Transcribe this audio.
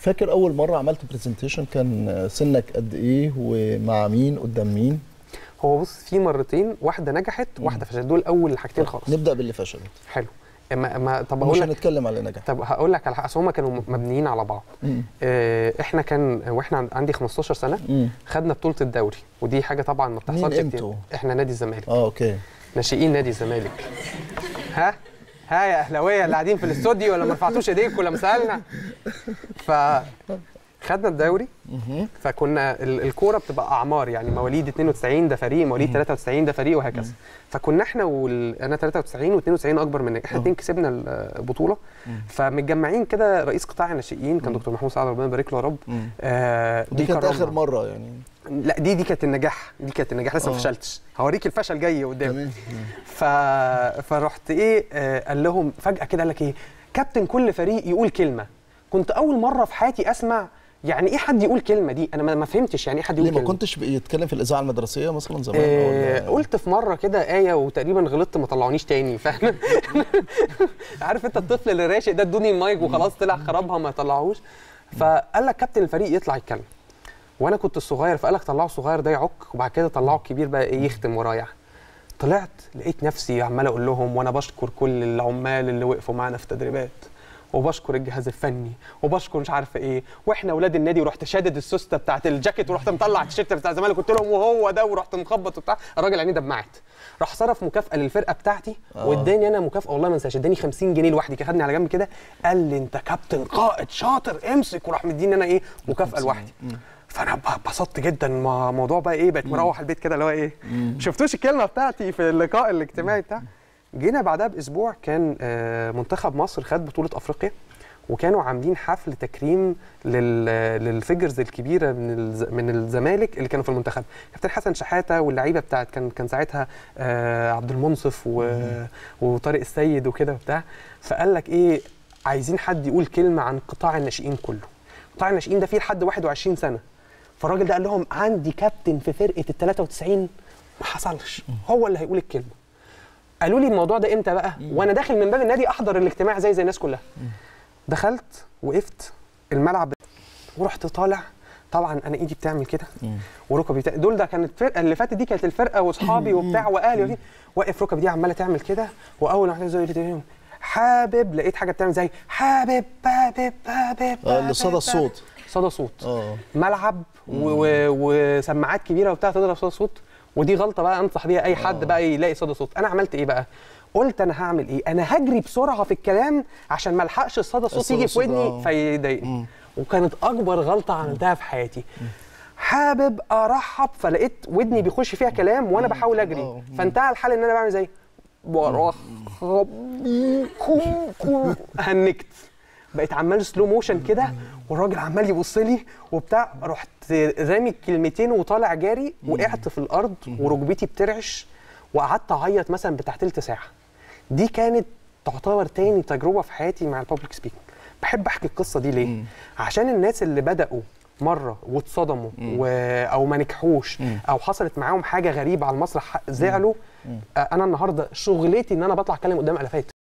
فاكر اول مره عملت برزنتيشن كان سنك قد ايه ومع مين قدام مين هو بص في مرتين واحده نجحت واحده فشلت دول اول حاجتين خالص نبدا باللي فشلت حلو ما ما طب مش اقول لك هنتكلم على نجاح طب هقول لك على حاجه أصل هما كانوا مبنيين على بعض مم. آه، احنا كان واحنا عند- عندي 15 سنه مم. خدنا بطوله الدوري ودي حاجه طبعا ما مين بتحصلش كتير انتوا؟ احنا نادي الزمالك اه اوكي ناشئين نادي الزمالك ها ها يا اهلاويه اللي قاعدين في الاستوديو ولا ما رفعتوش ايديكم ولا مسالنا ف خدنا الدوري مهم. فكنا ال- الكوره بتبقى اعمار يعني مواليد 92 ده فريق مواليد 93 ده فريق وهكذا فكنا احنا وال... انا 93 و92 اكبر منك احنا الاثنين كسبنا البطوله فمتجمعين كده رئيس قطاع الناشئين كان دكتور محمود سعد ربنا يبارك له يا رب مم. آه ودي كانت كرمنا. اخر مره يعني لا دي دي كانت النجاح دي كانت النجاح لسه ما آه. فشلتش هوريك الفشل جاي قدام تمام ف... فرحت ايه آه قال لهم فجاه كده قال لك ايه كابتن كل فريق يقول كلمه كنت اول مره في حياتي اسمع يعني ايه حد يقول كلمه دي انا ما ما فهمتش يعني ايه حد يقول ليه ما كلمه كنتش بيتكلم في الاذاعه المدرسيه مثلا زمان آه ولا- قلت في مره كده ايه وتقريبا غلطت ما طلعونيش تاني فاهم عارف انت الطفل اللي راشق ده ادوني المايك وخلاص طلع خربها ما طلعوش فقال لك كابتن الفريق يطلع يتكلم وانا كنت الصغير فقال لك طلعوا الصغير ده يعك وبعد كده طلعوا الكبير بقى ايه يختم ورايا طلعت لقيت نفسي عمال اقول لهم وانا بشكر كل العمال اللي وقفوا معانا في التدريبات وبشكر الجهاز الفني وبشكر مش عارفه ايه واحنا اولاد النادي ورحت شادد السوسته بتاعت الجاكيت ورحت مطلع التيشيرت بتاع الزمالك قلت لهم وهو ده ورحت مخبط وبتاع الراجل عينيه دمعت راح صرف مكافاه للفرقه بتاعتي آه. واداني انا مكافاه والله ما انساش اداني 50 جنيه لوحدي كده خدني على جنب كده قال لي انت كابتن قائد شاطر امسك وراح مديني انا ايه مكافاه لوحدي فانا اتبسطت جدا ما موضوع بقى ايه بقيت مروح البيت كده اللي هو ايه شفتوش الكلمه بتاعتي في اللقاء الاجتماعي بتاع جينا بعدها باسبوع كان آه، منتخب مصر خد بطوله افريقيا وكانوا عاملين حفل تكريم لل... للفيجرز الكبيره من الز... من الزمالك اللي كانوا في المنتخب كابتن حسن شحاته واللعيبه بتاعت كان كان ساعتها آه عبد المنصف و... وطارق السيد وكده وبتاع فقال لك ايه عايزين حد يقول كلمه عن قطاع الناشئين كله قطاع الناشئين ده فيه لحد 21 سنه فالراجل ده قال لهم عندي كابتن في فرقه ال 93 ما حصلش هو اللي هيقول الكلمه قالوا لي الموضوع ده امتى بقى وانا داخل من باب النادي احضر الاجتماع زي زي الناس كلها دخلت وقفت الملعب ورحت طالع طبعا انا ايدي بتعمل كده وركبي بتاع دول ده كانت الفرقه اللي فاتت دي كانت الفرقه واصحابي وبتاع واهلي وكده. واقف ركبي دي عماله تعمل كده واول ما زي اللي حابب لقيت حاجه بتعمل زي حابب حابب حابب اه اللي صدى الصوت صدى صوت اه ملعب و- و- وسماعات كبيره وبتاع تضرب صدى صوت ودي غلطه بقى انصح بيها اي حد بقى يلاقي صدى صوت انا عملت ايه بقى قلت انا هعمل ايه انا هجري بسرعه في الكلام عشان ما الحقش الصدى صوت الصدى يجي في صوت، ودني آه. فيضايقني وكانت اكبر غلطه عملتها في حياتي حابب ارحب فلقيت ودني بيخش فيها كلام وانا بحاول اجري آه. فانتهى الحال ان انا بعمل زي برحب بيكم هنكت بقيت عمال سلو موشن كده والراجل عمال يبص لي وبتاع رحت رامي الكلمتين وطالع جاري وقعت في الارض وركبتي بترعش وقعدت اعيط مثلا بتاع تلت ساعه دي كانت تعتبر تاني تجربه في حياتي مع الببليك سبيكينج بحب احكي القصه دي ليه عشان الناس اللي بداوا مره واتصدموا و... او ما نجحوش او حصلت معاهم حاجه غريبه على المسرح زعلوا آه، انا النهارده شغلتي ان انا بطلع اتكلم قدام الافات